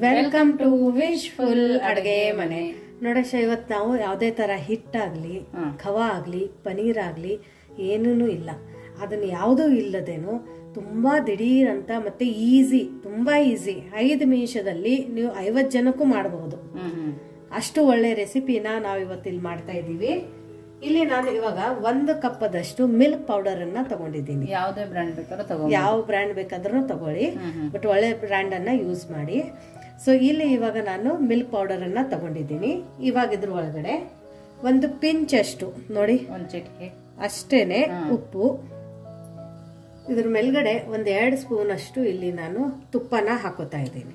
Welcome to wish full ಅಡುಗೆ ಮನೆ ನೋಡಶ ಇವತ್ತು ನಾವು ಯಾವುದೇ ತರ ಹಿಟ್ಟಾಗ್ಲಿ ಖವಾ ಆಗ್ಲಿ ಪನೀರ್ ಆಗ್ಲಿ ಏನೂ ಇಲ್ಲ ಅದನ್ನ ಯಾವುದೂ ಇಲ್ಲದೇನು ತುಂಬಾ ದಿಢೀರ್ ಅಂತ ಮತ್ತೆ ಈಸಿ ತುಂಬಾ ಈಸಿ ಐದು ನಿಮಿಷದಲ್ಲಿ ನೀವು ಐವತ್ತು ಜನಕ್ಕೂ ಮಾಡಬಹುದು ಅಷ್ಟು ಒಳ್ಳೆ ರೆಸಿಪಿನ ನಾವು ಇವತ್ತಿಲ್ಲಿ ಮಾಡ್ತಾ ಇದ್ದೀವಿ ಇಲ್ಲಿ ನಾನು ಇವಾಗ ಒಂದು ಕಪ್ಪದಷ್ಟು ಮಿಲ್ಕ್ ಪೌಡರ್ ಅನ್ನ ತಗೊಂಡಿದ್ದೀನಿ ಯಾವುದೇ ಬ್ರ್ಯಾಂಡ್ ಬೇಕಾದ್ರೂ ತಗೋ ಯಾವ ಬ್ರ್ಯಾಂಡ್ ಬೇಕಾದ್ರೂ ತಗೊಳ್ಳಿ ಬಟ್ ಒಳ್ಳೆ ಬ್ರ್ಯಾಂಡ್ ಅನ್ನ ಯೂಸ್ ಮಾಡಿ ಸೊ ಇಲ್ಲಿ ಇವಾಗ ನಾನು ಮಿಲ್ಕ್ ಪೌಡರ್ ಅನ್ನ ತಗೊಂಡಿದ್ದೀನಿ ಇವಾಗ ಇದ್ರ ಒಳಗಡೆ ಒಂದು ಪಿಂಚ್ ಅಷ್ಟು ನೋಡಿ ಒಂದ್ ಚಿಟಿಕೆ ಅಷ್ಟೇನೆ ಉಪ್ಪು ಇದ್ರ ಮೇಲ್ಗಡೆ ಒಂದ್ ಎರಡು ಸ್ಪೂನ್ ಅಷ್ಟು ಇಲ್ಲಿ ನಾನು ತುಪ್ಪನ ಹಾಕೋತಾ ಇದ್ದೀನಿ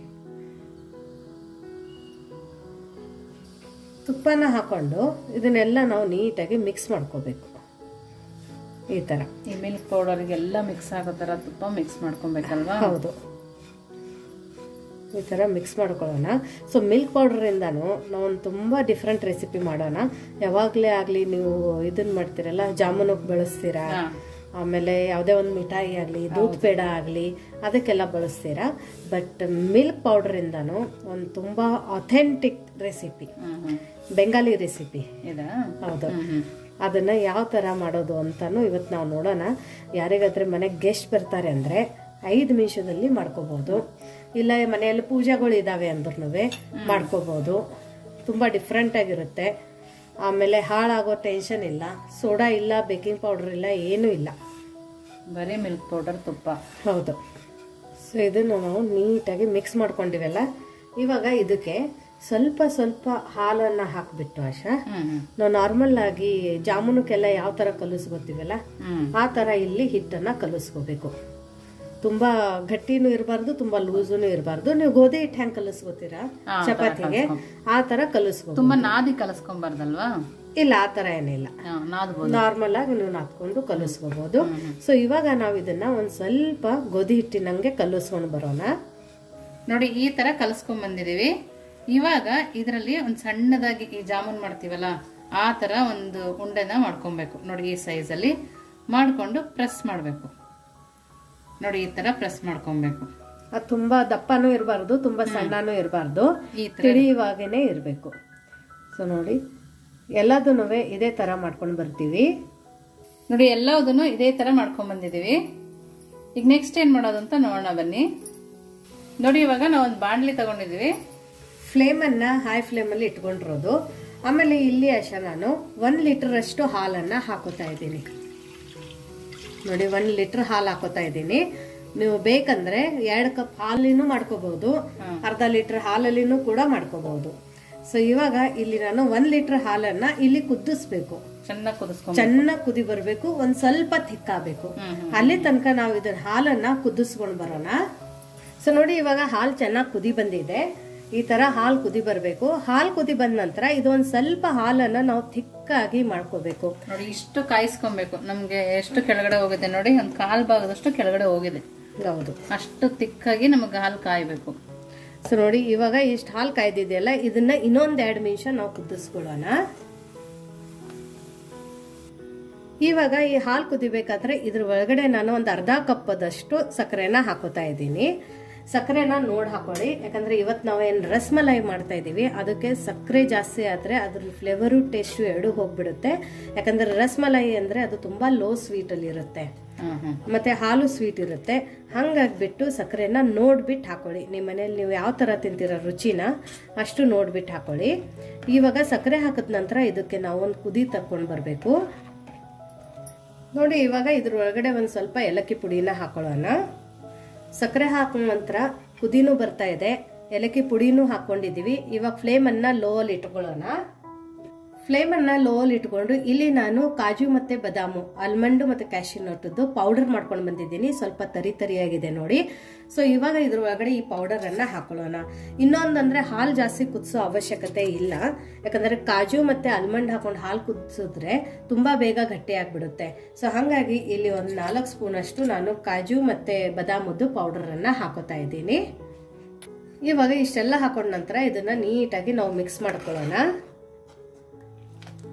ತುಪ್ಪನ ಹಾಕೊಂಡು ಇದನ್ನೆಲ್ಲ ನಾವು ನೀಟಾಗಿ ಮಿಕ್ಸ್ ಮಾಡ್ಕೋಬೇಕು ಈ ತರ ಈ ಮಿಲ್ಕ್ ಪೌಡರ್ಗೆಲ್ಲ ಮಿಕ್ಸ್ ಆಗೋ ತರ ತುಪ್ಪ ಮಿಕ್ಸ್ ಮಾಡ್ಕೊಬೇಕಲ್ವಾ ಹೌದು ಈ ಥರ ಮಿಕ್ಸ್ ಮಾಡ್ಕೊಳ್ಳೋಣ ಸೊ ಮಿಲ್ಕ್ ಪೌಡರಿಂದನೂ ನಾವೊಂದು ತುಂಬ ಡಿಫ್ರೆಂಟ್ ರೆಸಿಪಿ ಮಾಡೋಣ ಯಾವಾಗಲೇ ಆಗಲಿ ನೀವು ಇದನ್ನ ಮಾಡ್ತೀರಲ್ಲ ಜಾಮೂನಿಗೆ ಬಳಸ್ತೀರಾ ಆಮೇಲೆ ಯಾವುದೇ ಒಂದು ಮಿಠಾಯಿ ಆಗಲಿ ದೂದ್ ಪೇಡ ಆಗಲಿ ಅದಕ್ಕೆಲ್ಲ ಬಳಸ್ತೀರಾ ಬಟ್ ಮಿಲ್ಕ್ ಪೌಡರಿಂದನೂ ಒಂದು ತುಂಬ authentic recipe hmm hmm Bengali recipe ಇದಾ ಹೌದು ಹ್ಮ್ ಹ್ಮ್ ಅದನ್ನ ಯಾವ ಥರ ಮಾಡೋದು ಅಂತಾನು ಇವತ್ತು ನಾವು ನೋಡೋಣ ಯಾರಿಗಾದ್ರೆ ಮನೆಗೆ ಗೆಸ್ಟ್ ಬರ್ತಾರೆ ಅಂದರೆ ಐದು ನಿಮಿಷದಲ್ಲಿ ಮಾಡ್ಕೋಬೋದು ಇಲ್ಲ ಮನೆಯಲ್ಲಿ ಪೂಜೆಗಳು ಇದ್ದಾವೆ ಅಂದ್ರೂ ಮಾಡ್ಕೋಬೋದು ತುಂಬ ಡಿಫ್ರೆಂಟ್ ಆಗಿರುತ್ತೆ ಆಮೇಲೆ ಹಾಳಾಗೋ ಟೆನ್ಷನ್ ಇಲ್ಲ ಸೋಡಾ ಇಲ್ಲ ಬೇಕಿಂಗ್ ಪೌಡರ್ ಇಲ್ಲ ಏನೂ ಇಲ್ಲ ಬರೀ ಮಿಲ್ಕ್ ಪೌಡರ್ ತುಪ್ಪ ಹೌದು ಸೊ ಇದನ್ನು ನಾವು ನೀಟಾಗಿ ಮಿಕ್ಸ್ ಮಾಡ್ಕೊಂಡಿವಲ್ಲ ಇವಾಗ ಇದಕ್ಕೆ ಸ್ವಲ್ಪ ಸ್ವಲ್ಪ ಹಾಲನ್ನು ಹಾಕಿಬಿಟ್ಟು ಆಶಾ ಹ್ಮ್ ಹ್ಮ್ ನಾವು ನಾರ್ಮಲ್ ಆಗಿ ಜಾಮೂನಕ್ಕೆಲ್ಲ ಯಾವ ತರ ಕಲಿಸ್ಕೊತೀವಲ್ಲ ಹ್ಮ್ ಆ ತರ ಇಲ್ಲಿ ಹಿಟ್ಟನ್ನ ಕಲಿಸ್ಕೋಬೇಕು ತುಂಬಾ ಗಟ್ಟಿನೂ ಇರಬಾರ್ದು ತುಂಬಾ ಲೂಸುನು ಇರಬಾರ್ದು ನೀವು ಗೋಧಿ ಹಿಟ್ಟು ಹೆಂಗ್ ಕಲಿಸ್ಕೋತೀರಾ ಆ, ಆ ತರ ಚಪಾತಿಗೆ ಆ ತರ ಕಲಿಸ್ಕೋಬೇಕು ತುಂಬಾ ನಾದಿ ಕಲಸ್ಕೊಂಬಾರ್ದಲ್ವಾ ಇಲ್ಲ ಆ ತರ ಏನಿಲ್ಲ ಹಾ, ನಾದ್ಬೋದು ನಾರ್ಮಲ್ ಆಗಿ ನೀವು ನಾದ್ಕೊಂಡು ಕಲಿಸ್ಕೋಬಹುದು ಸೊ ಇವಾಗ ನಾವು ಇದನ್ನ ಒಂದ್ ಸ್ವಲ್ಪ ಗೋಧಿ ಹಿಟ್ಟಿನಂಗೆ ಕಲಿಸ್ಕೊಂಡು ಬರೋಣ ನೋಡಿ ಈ ತರ ಕಲಸ್ಕೊಂಡ್ ಬಂದಿದೀವಿ ಇವಾಗ ಇದರಲ್ಲಿ ಒಂದ್ ಸಣ್ಣದಾಗಿ ಈ ಜಾಮೂನ್ ಮಾಡ್ತೀವಲ್ಲ ಆ ತರ ಒಂದು ಉಂಡೆನ ಮಾಡ್ಕೊಬೇಕು ನೋಡಿ ಈ ಸೈಜ್ ಅಲ್ಲಿ ಮಾಡ್ಕೊಂಡು ಪ್ರೆಸ್ ಮಾಡ್ಬೇಕು ನೋಡಿ ಈ ತರ ಪ್ರೆಸ್ ಮಾಡ್ಕೊಬೇಕು ಅದು ತುಂಬಾ ದಪ್ಪನೂ ಇರಬಾರ್ದು ತುಂಬಾ ಸಣ್ಣನೂ ಇರಬಾರ್ದು ಈ ತರ ತಿಳಿಯುವಾಗೇನೆ ಇರಬೇಕು ಸೊ ನೋಡಿ ಎಲ್ಲದನ್ನೂ ಇದೇ ತರ ಮಾಡ್ಕೊಂಡು ಬರ್ತೀವಿ ನೋಡಿ ಎಲ್ಲದನ್ನು ಇದೇ ತರ ಮಾಡ್ಕೊಂಡ್ ಬಂದಿದೀವಿ ಈಗ ನೆಕ್ಸ್ಟ್ ಏನ್ ಮಾಡೋದು ಅಂತ ನೋಡೋಣ ಬನ್ನಿ ನೋಡಿ ಇವಾಗ ನಾವು ಒಂದು ಬಾಣ್ಲಿ ತಗೊಂಡಿದೀವಿ ಫ್ಲೇಮನ್ನ ಹೈ ಫ್ಲೇಮಲ್ಲಿ ಇಟ್ಕೊಂಡಿರೋದು ಆಮೇಲೆ ಇಲ್ಲಿ ಅಶ ನಾನು ಒನ್ ಲೀಟರ್ ಅಷ್ಟು ಹಾಲನ್ನ ಹಾಕೋತಾ ಇದ್ದೀನಿ ನೋಡಿ ಒನ್ ಲೀಟರ್ ಹಾಲು ಹಾಕೋತಾ ಇದ್ದೀನಿ ನೀವು ಬೇಕಂದ್ರೆ ಎರಡು ಕಪ್ ಹಾಲಿನೂ ಮಾಡ್ಕೋಬಹುದು ಅರ್ಧ ಲೀಟರ್ ಹಾಲಲ್ಲಿನೂ ಕೂಡ ಮಾಡ್ಕೋಬಹುದು ಸೊ ಇವಾಗ ಇಲ್ಲಿ ನಾನು ಒನ್ ಲೀಟರ್ ಹಾಲನ್ನ ಇಲ್ಲಿ ಕುದಿಸ್ಬೇಕು ಚೆನ್ನಾಗಿ ಕುದಿಸ್ಕೊಂಡ್ ಚೆನ್ನಾಗಿ ಕುದಿ ಬರಬೇಕು ಒಂದ್ ಸ್ವಲ್ಪ ತಿಕ್ಕಾಗಬೇಕು ಅಲ್ಲಿ ತನಕ ನಾವು ಇದನ್ನ ಹಾಲನ್ನ ಕುದಿಸ್ಕೊಂಡು ಬರೋಣ ಸೊ ನೋಡಿ ಇವಾಗ ಹಾಲು ಚೆನ್ನಾಗಿ ಕುದಿ ಬಂದಿದೆ ಈ ತರ ಹಾಲು ಕುದಿ ಬರಬೇಕು ಹಾಲು ಕುದಿ ಬಂದ ನಂತರ ಇದೊಂದ್ ಸ್ವಲ್ಪ ಹಾಲನ್ನ ನಾವು ತಿಕ್ಕಾಗಿ ಮಾಡ್ಕೋಬೇಕು ನೋಡಿ ಇಷ್ಟು ಕಾಯಿಸ್ಕೊಬೇಕು ನಮ್ಗೆ ಎಷ್ಟು ಕೆಳಗಡೆ ಹೋಗಿದೆ ನೋಡಿ ಒಂದ್ ಕಾಲ್ ಭಾಗದಷ್ಟು ಕೆಳಗಡೆ ಹೋಗಿದೆ ಹೌದು ಅಷ್ಟು ತಿಕ್ಕಾಗಿ ನಮಗೆ ಹಾಲು ಕಾಯ್ಬೇಕು ಸೊ ನೋಡಿ ಇವಾಗ ಇಷ್ಟು ಹಾಲು ಕಾಯ್ದಿದೆಯಲ್ಲ ಇದನ್ನ ಇನ್ನೊಂದ್ ಎರಡು ನಿಮಿಷ ನಾವು ಕುದಿಸ್ಕೊಳ್ಳೋಣ ಇವಾಗ ಈ ಹಾಲು ಕುದಿಬೇಕಾದ್ರೆ ಇದ್ರ ಒಳಗಡೆ ನಾನು ಒಂದು ಅರ್ಧ ಕಪ್ಪದಷ್ಟು ಸಕ್ಕರೆನ ಹಾಕೋತಾ ಇದ್ದೀನಿ ಸಕ್ಕರೆನ ನೋಡಿ ಹಾಕೊಳ್ಳಿ ಯಾಕಂದ್ರೆ ಇವತ್ತು ನಾವೇನು ರಸ್ಮಲೈ ಮಾಡ್ತಾ ಇದ್ದೀವಿ ಅದಕ್ಕೆ ಸಕ್ಕರೆ ಜಾಸ್ತಿ ಆದರೆ ಅದ್ರ ಫ್ಲೇವರು ಟೇಸ್ಟು ಎರಡೂ ಹೋಗ್ಬಿಡುತ್ತೆ ಯಾಕಂದ್ರೆ ರಸ್ಮಲೈ ಅಂದರೆ ಅದು ತುಂಬ ಲೋ ಸ್ವೀಟಲ್ಲಿ ಇರುತ್ತೆ ಹ್ಮ್ ಹ್ಮ್ ಮತ್ತೆ ಹಾಲು ಸ್ವೀಟ್ ಇರುತ್ತೆ ಹಂಗಾಗ್ಬಿಟ್ಟು ಸಕ್ಕರೆನ ನೋಡ್ಬಿಟ್ಟು ಹಾಕೊಳ್ಳಿ ನಿಮ್ಮ ಮನೇಲಿ ನೀವು ಯಾವ ಥರ ತಿಂತೀರ ರುಚಿನ ಅಷ್ಟು ನೋಡ್ಬಿಟ್ಟು ಹಾಕೊಳ್ಳಿ ಇವಾಗ ಸಕ್ಕರೆ ಹಾಕಿದ ನಂತರ ಇದಕ್ಕೆ ನಾವು ಒಂದು ಕುದಿ ತಕ್ಕೊಂಡು ಬರಬೇಕು ನೋಡಿ ಇವಾಗ ಇದ್ರ ಒಳಗಡೆ ಒಂದು ಸ್ವಲ್ಪ ಏಲಕ್ಕಿ ಪುಡಿನ ಹಾಕೊಳ್ಳೋಣ ಸಕ್ಕರೆ ಹಾಕಿದ ನಂತರ ಕುದಿನೂ ಬರ್ತಾ ಇದೆ ಏಲಕ್ಕಿ ಪುಡಿನೂ ಹಾಕೊಂಡಿದ್ದೀವಿ ಇವಾಗ ಫ್ಲೇಮನ್ನು ಲೋ ಅಲ್ಲಿ ಇಟ್ಕೊಳ್ಳೋಣ ಫ್ಲೇಮನ್ನು ಲೋ ಅಲ್ಲಿ ಇಟ್ಕೊಂಡು ಇಲ್ಲಿ ನಾನು ಕಾಜು ಮತ್ತೆ ಬದಾಮು ಆಲ್ಮಂಡ್ ಮತ್ತೆ ಕ್ಯಾಶ್ಯೂ ನಟ್ಟದ್ದು ಪೌಡರ್ ಮಾಡ್ಕೊಂಡು ಬಂದಿದ್ದೀನಿ ಸ್ವಲ್ಪ ತರಿ ತರಿಯಾಗಿದೆ ನೋಡಿ ಸೊ ಇವಾಗ ಇದ್ರ ಒಳಗಡೆ ಈ ಪೌಡರ್ ಅನ್ನ ಹಾಕೊಳ್ಳೋಣ ಇನ್ನೊಂದಂದ್ರೆ ಹಾಲು ಜಾಸ್ತಿ ಕುದಿಸೋ ಅವಶ್ಯಕತೆ ಇಲ್ಲ ಯಾಕಂದ್ರೆ ಕಾಜು ಮತ್ತೆ ಆಲ್ಮಂಡ್ ಹಾಕೊಂಡು ಹಾಲು ಕುದಿಸಿದ್ರೆ ತುಂಬಾ ಬೇಗ ಗಟ್ಟಿ ಆಗ್ಬಿಡುತ್ತೆ ಸೊ ಹಾಗಾಗಿ ಇಲ್ಲಿ ಒಂದು ನಾಲ್ಕು ಸ್ಪೂನ್ ಅಷ್ಟು ನಾನು ಕಾಜು ಮತ್ತೆ ಬದಾಮದ್ದು ಪೌಡರ್ ಅನ್ನ ಹಾಕೋತಾ ಇದ್ದೀನಿ ಇವಾಗ ಇಷ್ಟೆಲ್ಲ ಹಾಕೊಂಡ ನಂತರ ಇದನ್ನ ನೀಟಾಗಿ ನಾವು ಮಿಕ್ಸ್ ಮಾಡ್ಕೊಳ್ಳೋಣ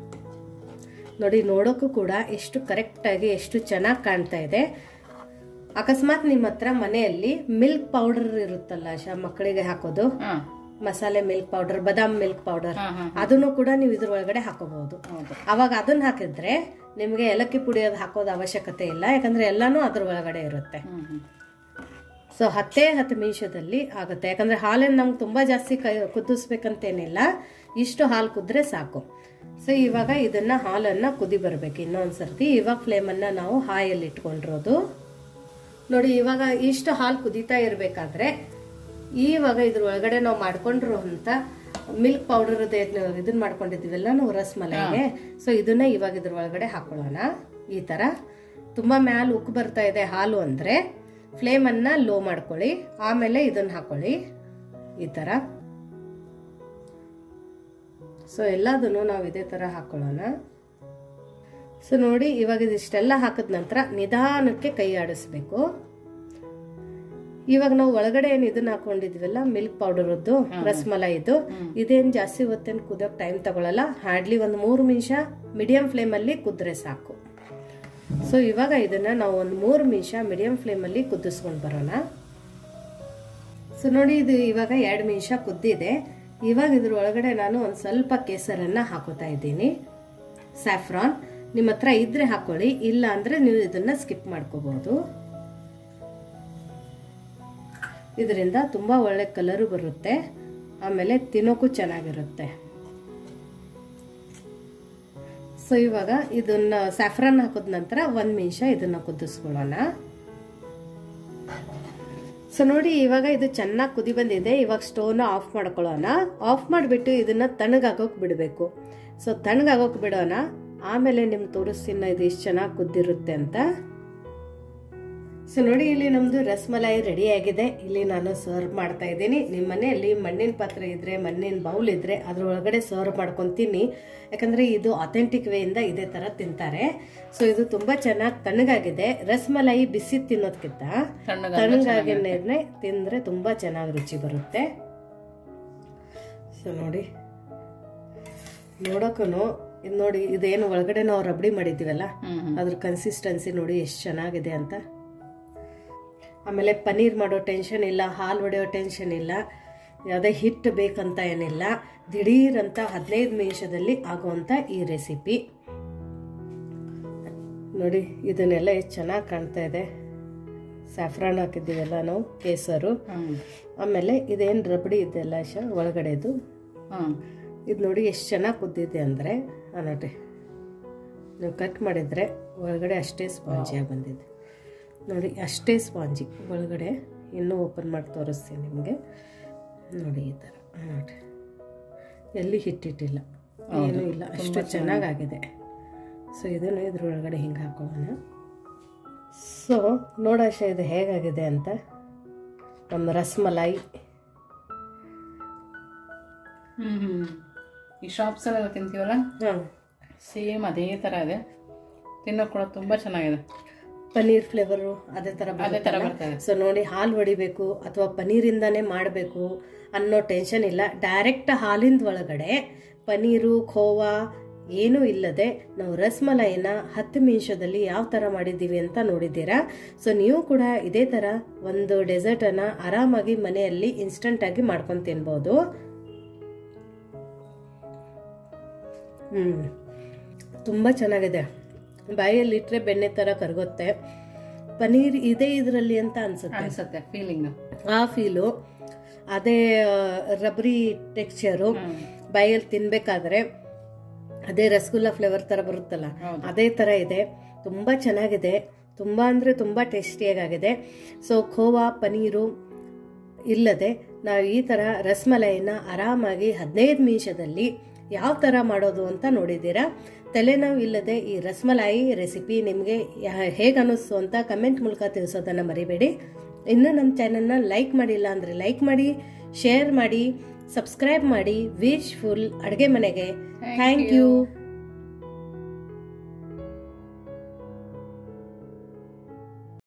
ನೋಡಿ ನೋಡೋಕ್ಕೂ ಕೂಡ ಎಷ್ಟು ಕರೆಕ್ಟಾಗಿ ಎಷ್ಟು ಚೆನ್ನಾಗಿ ಕಾಣ್ತಾ ಇದೆ ಅಕಸ್ಮಾತ್ ನಿಮ್ಮ ಹತ್ರ ಮನೆಯಲ್ಲಿ ಮಿಲ್ಕ್ ಪೌಡರ್ ಇರುತ್ತಲ್ಲ ಶ ಮಕ್ಕಳಿಗೆ ಹಾಕೋದು ಹಾ ಮಸಾಲೆ ಮಿಲ್ಕ್ ಪೌಡರ್ ಬಾದಾಮ್ ಮಿಲ್ಕ್ ಪೌಡರ್ ಹಾ ಹಾ ಅದನ್ನು ಕೂಡ ನೀವು ಇದ್ರ ಒಳಗಡೆ ಹಾಕೋಬಹುದು ಹೌದು ಅವಾಗ ಅದನ್ನ ಹಾಕಿದ್ರೆ ನಿಮಗೆ ಏಲಕ್ಕಿ ಪುಡಿ ಅದು ಹಾಕೋದು ಅವಶ್ಯಕತೆ ಇಲ್ಲ ಯಾಕಂದ್ರೆ ಎಲ್ಲಾನು ಅದ್ರ ಒಳಗಡೆ ಇರುತ್ತೆ ಹ್ಮ್ ಹ್ಮ್ ಸೊ ಹತ್ತೇ ಹತ್ತು ನಿಮಿಷದಲ್ಲಿ ಆಗುತ್ತೆ ಯಾಕಂದ್ರೆ ಹಾಲನ್ನು ನಮ್ಗೆ ತುಂಬಾ ಜಾಸ್ತಿ ಕೈ ಕುದಿಸ್ಬೇಕಂತೇನಿಲ್ಲ ಇಷ್ಟು ಹಾಲು ಕುದ್ರೆ ಸಾಕು ಸೊ ಇವಾಗ ಇದನ್ನ ಹಾಲನ್ನ ಕುದಿ ಬರ್ಬೇಕು ಇನ್ನೊಂದ್ ಸರ್ತಿ ಇವಾಗ ಫ್ಲೇಮನ್ನ ನಾವು ಹಾಯಲ್ಲಿ ಇಟ್ಕೊಂಡಿರೋದು ನೋಡಿ ಇವಾಗ ಇಷ್ಟು ಹಾಲು ಕುದೀತಾ ಇರ್ಬೇಕಾದ್ರೆ ಇವಾಗ ಇದ್ರ ಒಳಗಡೆ ನಾವು ಮಾಡ್ಕೊಂಡಿರೋ ಅಂತ ಮಿಲ್ಕ್ ಪೌಡರ್ ಇದನ್ನ ಮಾಡ್ಕೊಂಡಿದ್ದೀವಲ್ಲ ನಾವು ರಸ್ಮಲೈಗೆ ಸೊ ಇದನ್ನ ಇವಾಗ ಇದ್ರ ಒಳಗಡೆ ಹಾಕೊಳ್ಳೋಣ ಈ ತರ ತುಂಬಾ ಮ್ಯಾಲ ಉಕ್ಕು ಬರ್ತಾ ಇದೆ ಹಾಲು ಅಂದ್ರೆ ಫ್ಲೇಮ್ ಅನ್ನ ಲೋ ಮಾಡ್ಕೊಳ್ಳಿ ಆಮೇಲೆ ಇದನ್ನ ಹಾಕೊಳ್ಳಿ ಈ ತರ ಸೊ ಎಲ್ಲದನ್ನು ನಾವು ಇದೇ ತರ ಹಾಕೊಳ್ಳೋಣ ಸೊ ನೋಡಿ ಇವಾಗ ಇದಿಷ್ಟೆಲ್ಲ ಹಾಕಿದ ನಂತರ ನಿಧಾನಕ್ಕೆ ಕೈ ಆಡಿಸ್ಬೇಕು ಇವಾಗ ನಾವು ಒಳಗಡೆ ಏನ್ ಇದನ್ನ ಹಾಕೊಂಡಿದ್ವಲ್ಲ ಮಿಲ್ಕ್ ಪೌಡರ್ದು ರಸ್ಮಲಾಯಿದು ಇದೇನ್ ಜಾಸ್ತಿ ಹೊತ್ತೇನ್ ಕುದೋಕ್ ಟೈಮ್ ತಗೊಳಲ್ಲ ಹಾರ್ಡ್ಲಿ ಒಂದು ಮೂರು ನಿಮಿಷ ಮೀಡಿಯಂ ಫ್ಲೇಮ್ ಅಲ್ಲಿ ಕುದ್ರೆ ಸಾಕು ಸೊ ಇವಾಗ ಇದನ್ನ ನಾವು ಒಂದು ಮೂರು ನಿಮಿಷ ಮೀಡಿಯಂ ಫ್ಲೇಮ್ ಅಲ್ಲಿ ಕುದಿಸ್ಕೊಂಡು ಬರೋಣ ಸೊ ನೋಡಿ ಇದು ಇವಾಗ ಎರಡು ನಿಮಿಷ ಕುದ್ದಿದೆ ಇವಾಗ ಇದ್ರ ಒಳಗಡೆ ನಾನು ಒಂದು ಸ್ವಲ್ಪ ಕೇಸರನ್ನ ಹಾಕೋತಾ ಇದ್ದೀನಿ ಸ್ಯಾಫ್ರಾನ್ ನಿಮ್ಮ ಹತ್ರ ಇದ್ರೆ ಹಾಕೊಳ್ಳಿ ಇಲ್ಲ ಅಂದ್ರೆ ನೀವು ಇದನ್ನ ಸ್ಕಿಪ್ ಮಾಡ್ಕೋಬಹುದು ಇದರಿಂದ ತುಂಬಾ ಒಳ್ಳೆ ಕಲರು ಬರುತ್ತೆ ಆಮೇಲೆ ತಿನ್ನೋಕ್ಕೂ ಚೆನ್ನಾಗಿರುತ್ತೆ ಸೊ ಇವಾಗ ಇದನ್ನ ಸ್ಯಾಫ್ರಾನ್ ಹಾಕಿದ ನಂತರ ಒಂದ್ ನಿಮಿಷ ಇದನ್ನ ಕುದಿಸ್ಕೊಳ್ಳೋಣ ಸೊ ನೋಡಿ ಇವಾಗ ಇದು ಚೆನ್ನಾಗಿ ಕುದಿ ಬಂದಿದೆ ಇವಾಗ ಸ್ಟೋವ್ನ ಆಫ್ ಮಾಡ್ಕೊಳ್ಳೋಣ ಆಫ್ ಮಾಡಿಬಿಟ್ಟು ಇದನ್ನ ತಣ್ಣಗಾಗೋಕ್ ಬಿಡಬೇಕು ಸೊ ತಣ್ಣಗಾಗೋಕ್ ಬಿಡೋಣ ಆಮೇಲೆ ನಿಮ್ಗೆ ತೋರಿಸ್ತೀನಿ ಇದು ಎಷ್ಟು ಚೆನ್ನಾಗಿ ಕುದ್ದಿರುತ್ತೆ ಅಂತ ಸೊ ನೋಡಿ ಇಲ್ಲಿ ನಮ್ದು ರಸ್ಮಲಾಯಿ ರೆಡಿ ಆಗಿದೆ ಇಲ್ಲಿ ನಾನು ಸರ್ವ್ ಮಾಡ್ತಾ ಇದ್ದೀನಿ ನಿಮ್ಮ ಮನೆಯಲ್ಲಿ ಮಣ್ಣಿನ ಪಾತ್ರೆ ಇದ್ರೆ ಮಣ್ಣಿನ ಬೌಲ್ ಇದ್ರೆ ಅದ್ರ ಒಳಗಡೆ ಸರ್ವ್ ಮಾಡ್ಕೊಂತೀನಿ ಯಾಕಂದ್ರೆ ಇದು ಅಥೆಂಟಿಕ್ ವೇಯಿಂದ ಇದೇ ತರ ತಿಂತಾರೆ ಸೊ ಇದು ತುಂಬಾ ಚೆನ್ನಾಗಿ ತಣ್ಣಗಾಗಿದೆ ರಸ್ಮಲಾಯಿ ಬಿಸಿ ತಿನ್ನೋದ್ಕಿಂತ ತಣ್ಣಗ ತಣ್ಣಗಾಗಿನೇ ತಿಂದ್ರೆ ತುಂಬಾ ಚೆನ್ನಾಗಿ ರುಚಿ ಬರುತ್ತೆ ಸೊ ನೋಡಿ ನೋಡೋಕ್ಕೂ ಇದು ನೋಡಿ ಇದೇನು ಒಳಗಡೆ ನಾವು ರಬಡಿ ಮಾಡಿದ್ದೀವಲ್ಲ ಹ್ಮ್ ಹ್ಮ್ ಅದ್ರ ಕನ್ಸಿಸ್ಟೆನ್ಸಿ ನೋಡಿ ಎಷ್ಟು ಚೆನ್ನಾಗಿದೆ ಅಂತ ಆಮೇಲೆ ಪನ್ನೀರ್ ಮಾಡೋ ಟೆನ್ಷನ್ ಇಲ್ಲ ಹಾಲು ಹೊಡೆಯೋ ಟೆನ್ಷನ್ ಇಲ್ಲ ಯಾವುದೇ ಹಿಟ್ಟು ಬೇಕಂತ ಏನಿಲ್ಲ ದಿಢೀರ್ ಅಂತ ಹದಿನೈದು ನಿಮಿಷದಲ್ಲಿ ಆಗುವಂಥ ಈ ರೆಸಿಪಿ ನೋಡಿ ಇದನ್ನೆಲ್ಲ ಎಷ್ಟು ಚೆನ್ನಾಗಿ ಕಾಣ್ತಾ ಇದೆ ಸ್ಯಾಫ್ರಾನ್ ಹಾಕಿದ್ದೀವಲ್ಲ ನಾವು ಕೇಸರು ಹ್ಮ್ ಆಮೇಲೆ ಇದೇನು ರಬಡಿ ಇದೆಲ್ಲ ಶ ಒಳಗಡೆದು ಹ್ಮ್ ಇದು ನೋಡಿ ಎಷ್ಟು ಚೆನ್ನಾಗಿ ಕುದ್ದಿದೆ ಅಂದರೆ ಅನ್ನೋಟಿ ನೀವು ಕಟ್ ಮಾಡಿದರೆ ಒಳಗಡೆ ಅಷ್ಟೇ ಸ್ಪಾಂಜಿಯಾಗಿ ಬಂದಿದೆ ನೋಡಿ ಅಷ್ಟೇ ಸ್ಪಾಂಜಿ ಒಳಗಡೆ ಇನ್ನೂ ಓಪನ್ ಮಾಡಿ ತೋರಿಸ್ತೀನಿ ನಿಮಗೆ ನೋಡಿ ಈ ಥರ ನೋಡಿ ಎಲ್ಲಿ ಹಿಟ್ಟಿಟ್ಟಿಲ್ಲ ಏನೂ ಇಲ್ಲ ಅಷ್ಟು ಚೆನ್ನಾಗಾಗಿದೆ ಸೊ ಇದನ್ನು ಇದ್ರೊಳಗಡೆ ಹಿಂಗೆ ಹಾಕೊಳ್ಳೋಣ ಸೊ ನೋಡೋಶ ಇದು ಹೇಗಾಗಿದೆ ಅಂತ ನಮ್ಮ ರಸ್ಮಲಾಯಿ ಹ್ಮ್ ಹ್ಮ್ ಈ ಶಾಪ್ಸ್ ಎಲ್ಲ ತಿಂತೀವಲ್ಲ ಹಾಂ ಸೇಮ್ ಅದೇ ತರ ಇದೆ ತಿನ್ನೋಕ್ ಕೂಡ ತುಂಬಾ ಚೆನ್ನಾಗಿದೆ ಪನ್ನೀರ್ ಫ್ಲೇವರು ಅದೇ ಥರ ಅದೇ ತರ ಬರ್ತದೆ ಸೊ ನೋಡಿ ಹಾಲು ಹೊಡಿಬೇಕು ಅಥವಾ ಪನ್ನೀರಿಂದಾನೇ ಮಾಡಬೇಕು ಅನ್ನೋ ಟೆನ್ಷನ್ ಇಲ್ಲ ಡೈರೆಕ್ಟ್ ಹಾಲಿಂದ ಒಳಗಡೆ ಪನ್ನೀರು ಖೋವಾ ಏನೂ ಇಲ್ಲದೆ ನಾವು ರಸ್ಮಲಾಯಿನ ಹತ್ತು ನಿಮಿಷದಲ್ಲಿ ಯಾವ ಥರ ಮಾಡಿದ್ದೀವಿ ಅಂತ ನೋಡಿದ್ದೀರಾ ಸೊ ನೀವು ಕೂಡ ಇದೇ ಥರ ಒಂದು ಡೆಸರ್ಟನ್ನು ಆರಾಮಾಗಿ ಮನೆಯಲ್ಲಿ ಇನ್ಸ್ಟಂಟಾಗಿ ಮಾಡ್ಕೊಂಡು ತಿನ್ಬೋದು ಹ್ಞೂ ತುಂಬ ಚೆನ್ನಾಗಿದೆ ಬಾಯಲ್ಲಿ ಇಟ್ಟರೆ ಬೆಣ್ಣೆ ಥರ ಕರಗುತ್ತೆ ಪನ್ನೀರ್ ಇದೆ ಇದರಲ್ಲಿ ಅಂತ ಅನ್ಸುತ್ತೆ ಅನ್ಸುತ್ತೆ ಫೀಲಿಂಗ್ ಆ ಫೀಲು ಅದೇ ರಬ್ರಿ ಟೆಕ್ಸ್ಚರು ಬಾಯಲ್ಲಿ ತಿನ್ಬೇಕಾದ್ರೆ ಅದೇ ರಸಗುಲ್ಲ ಫ್ಲೇವರ್ ತರ ಬರುತ್ತಲ್ಲ ಹೌದು. ಅದೇ ತರ ಇದೆ ತುಂಬಾ ಚೆನ್ನಾಗಿದೆ ತುಂಬಾ ಅಂದ್ರೆ ತುಂಬಾ ಟೇಸ್ಟಿಯಾಗಿದೆ ಸೊ ಖೋವಾ ಪನೀರು ಇಲ್ಲದೆ ನಾವು ಈ ಥರ ರಸ್ಮಲೈನ ಆರಾಮಾಗಿ ಹದಿನೈದು ನಿಮಿಷದಲ್ಲಿ ಯಾವ ಥರ ಮಾಡೋದು ಅಂತ ನೋಡಿದ್ದೀರಾ ತಲೆನೋವು ಇಲ್ಲದೆ ಈ ರಸ್ಮಲಾಯಿ ರೆಸಿಪಿ ನಿಮಗೆ ಹೇಗೆ ಅನ್ನಿಸ್ತು ಅಂತ ಕಮೆಂಟ್ ಮೂಲಕ ತಿಳಿಸೋದನ್ನು ಮರಿಬೇಡಿ ಇನ್ನು ನಮ್ಮ ಚಾನಲ್ನ ಲೈಕ್ ಮಾಡಿಲ್ಲ ಅಂದರೆ ಲೈಕ್ ಮಾಡಿ ಶೇರ್ ಮಾಡಿ ಸಬ್ಸ್ಕ್ರೈಬ್ ಮಾಡಿ ವಿಶ್ ಫುಲ್ ಅಡುಗೆ ಮನೆಗೆ ಥ್ಯಾಂಕ್ ಯು